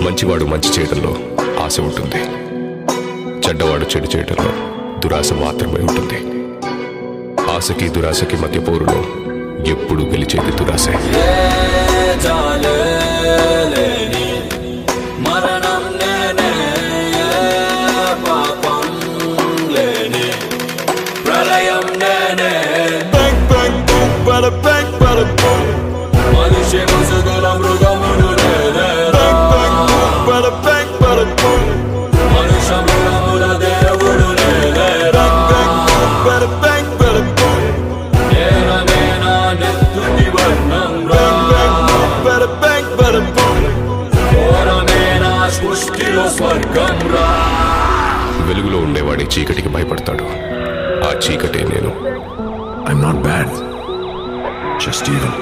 మంచివాడు మంచి చేయడంలో ఆశ ఉంటుంది చెడ్డవాడు చెడు చేయడంలో దురాశ మాత్రమే ఉంటుంది ఆశకి దురాశకి మధ్య పోరులో ఎప్పుడు గెలిచేది దురాశే చాలేని మరణం నేనే పాపం లేని ప్రళయం నేనే Bang, bang, boom, bada bang, bada boom. మనిషి ముసుగుల మృగమును నేనే Bang, bang, boom, bada bang, bada boom. మనుష మృగముల దేవుడు నేనే Bang, bang, boom, bada bang, bada boom. నేననే నా నెత్తుటి వర్ణం రా Bang, bang, boom, bada bang, bada boom. ఘోరమే నా సృష్టిలో స్వర్గం రా వెలుగులో ఉండేవాడి చీకటికి భయపడతాడు ఆ చీకటే నేను I'm not bad. Just evil.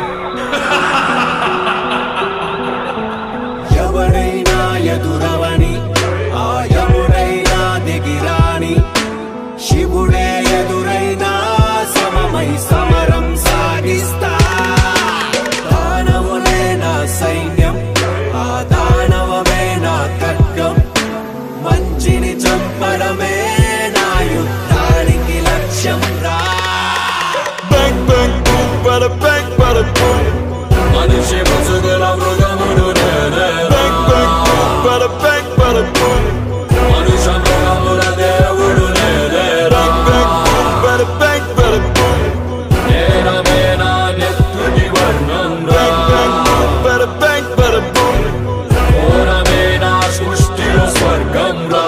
ఎవడైనా ఎదురవని ఆ యముడైనా దిగిరాని శివుడే ఎదురైనా సమమై సమరం సాగిస్తా దానవులే నా సైన్యం ఆ దానవమే నా ఖడ్గం మంచిని చంపడమే నా యుద్ధానికి లక్ష్యం రా Bang, bang, boom, bada bang, bada boom. మనిషి ముసుగుల మృగముడు నేనే Bang, bang, boom, bada bang, bada boom. మనుష మృగముల దేవుడు నేనే Bang, bang, boom, bada bang, bada boom. నేనమే నా నెత్తుటి వర్ణం రా Bang, bang, boom, bada bang, bada boom. ఘోరమే నా సృష్టిలో స్వర్గం రా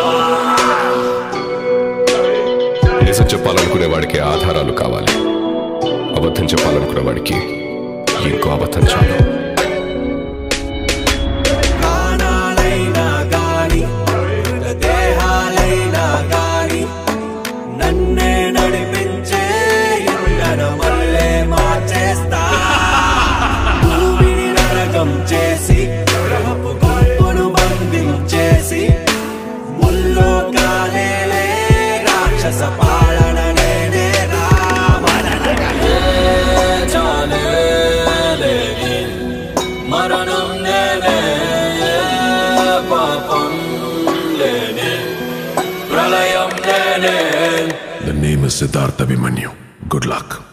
నిజం చెప్పాలనుకునే వాడికి ఆధారాలు కావాలి అబద్ధం చెప్పాలనుకునే వాడికి ఇంకో అబద్ధం చాలు ప్రాణాలైనా గాని దేహాలైనా గాని నన్నే నడిపించే ఇంధన మల్లే మార్చేస్తా భూమిని నరకం చేసి గ్రహపు గుంపును బంధించేసి ముల్లో కాలేలే రాక్షస పాలన నేనే చాలేని మరణం నేనే పాపం లేని ప్రళయం నేనే The name is Siddhartha Abhimanyu. Good luck.